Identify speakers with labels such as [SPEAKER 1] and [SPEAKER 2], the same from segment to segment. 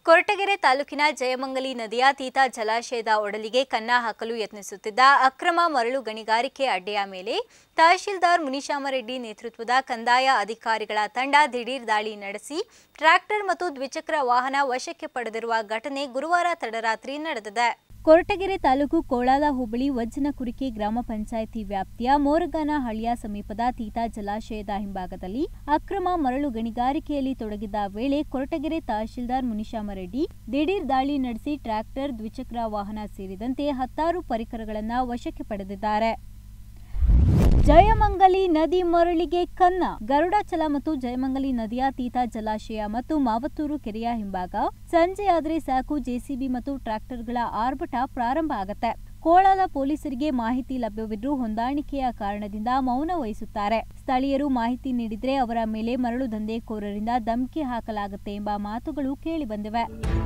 [SPEAKER 1] ಕೊರಟಗೆರೆ ತಾಲೂಕಿನ ಜಯಮಂಗಲಿ ನದಿಯ ತೀತಾ ಜಲಾಶಯದ ಒಡಲಿಗೆ ಕನ್ನ ಹಾಕಲು ಯತ್ನಿಸುತ್ತಿದ್ದ ಅಕ್ರಮ ಮರಳು ಗಣಿಗಾರಿಕೆ ಅಡ್ಡೆಯ ಮೇಲೆ ತಹಶೀಲ್ದಾರ್ ಮುನಿಶಾಮರೆಡ್ಡಿ ನೇತೃತ್ವದ ಕಂದಾಯ ಅಧಿಕಾರಿಗಳ ತಂಡ ದಿಢೀರ್ ದಾಳಿ ನಡೆಸಿ ಟ್ರ್ಯಾಕ್ಟರ್ ಮತ್ತು ದ್ವಿಚಕ್ರ ವಾಹನ ವಶಕ್ಕೆ ಪಡೆದಿರುವ ಘಟನೆ ಗುರುವಾರ ತಡರಾತ್ರಿ ನಡೆದಿದೆ ಕೊರಟಗೆರೆ ತಾಲೂಕು ಕೋಳಾಲ ಹೋಬಳಿ ವಜ್ಜನಕುರಿಕೆ ಗ್ರಾಮ ಪಂಚಾಯಿತಿ ವ್ಯಾಪ್ತಿಯ ಮೋರಗಾನ ಹಳ್ಳಿಯ ಸಮೀಪದ ತೀತಾ ಜಲಾಶಯದ ಹಿಂಭಾಗದಲ್ಲಿ ಅಕ್ರಮ ಮರಳು ಗಣಿಗಾರಿಕೆಯಲ್ಲಿ ತೊಡಗಿದ್ದ ವೇಳೆ ಕೊರಟಗೆರೆ ತಹಶೀಲ್ದಾರ್ ಮುನಿಶಾಮರೆಡ್ಡಿ ದಿಢೀರ್ ದಾಳಿ ನಡೆಸಿ ಟ್ರ್ಯಾಕ್ಟರ್ ದ್ವಿಚಕ್ರ ವಾಹನ ಸೇರಿದಂತೆ ಹತ್ತಾರು ಪರಿಕರಗಳನ್ನು ವಶಕ್ಕೆ ಪಡೆದಿದ್ದಾರೆ ಜಯಮಂಗಲಿ ನದಿ ಮರಳಿಗೆ ಕನ್ನ ಗರುಡಾಚಲ ಮತ್ತು ಜಯಮಂಗಲಿ ನದಿಯ ತೀತಾ ಜಲಾಶಯ ಮತ್ತು ಮಾವತ್ತೂರು ಕೆರೆಯ ಹಿಂಭಾಗ ಸಂಜೆಯಾದ್ರೆ ಸಾಕು ಜೆಸಿಬಿ ಮತ್ತು ಟ್ರ್ಯಾಕ್ಟರ್ಗಳ ಆರ್ಭಟ ಪ್ರಾರಂಭ ಆಗತ್ತೆ ಕೋಳಾಲ ಪೊಲೀಸರಿಗೆ ಮಾಹಿತಿ ಲಭ್ಯವಿದ್ರೂ ಹೊಂದಾಣಿಕೆಯ ಕಾರಣದಿಂದ ಮೌನ ವಹಿಸುತ್ತಾರೆ ಸ್ಥಳೀಯರು ಮಾಹಿತಿ ನೀಡಿದ್ರೆ ಅವರ ಮೇಲೆ ಮರಳು ದಂಧೆಕೋರರಿಂದ ಧಮಕಿ ಹಾಕಲಾಗುತ್ತೆ ಎಂಬ ಮಾತುಗಳು ಕೇಳಿಬಂದಿವೆ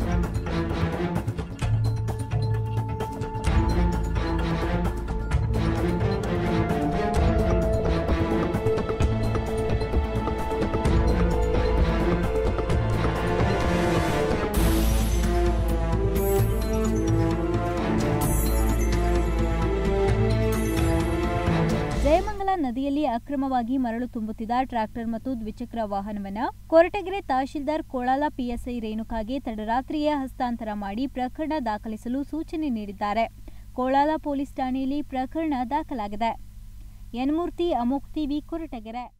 [SPEAKER 1] ಜಯಮಂಗಲ ನದಿಯಲ್ಲಿ ಅಕ್ರಮವಾಗಿ ಮರಳು ತುಂಬುತ್ತಿದ್ದ ಟ್ರ್ಯಾಕ್ಟರ್ ಮತ್ತು ದ್ವಿಚಕ್ರ ವಾಹನವನ್ನು ಕೊರಟಗೆರೆ ತಹಶೀಲ್ದಾರ್ ಕೋಳಾಲ ಪಿಎಸ್ಐ ರೇಣುಕಾಗೆ ತಡರಾತ್ರಿಯೇ ಹಸ್ತಾಂತರ ಮಾಡಿ ಪ್ರಕರಣ ದಾಖಲಿಸಲು ಸೂಚನೆ ನೀಡಿದ್ದಾರೆ ಕೋಳಾಲ ಪೊಲೀಸ್ ಠಾಣೆಯಲ್ಲಿ ಪ್ರಕರಣ ದಾಖಲಾಗಿದೆ ಯನ್ಮೂರ್ತಿ ಅಮೋಕ್ ಟಿವಿ ಕೊರಟಗೆರೆ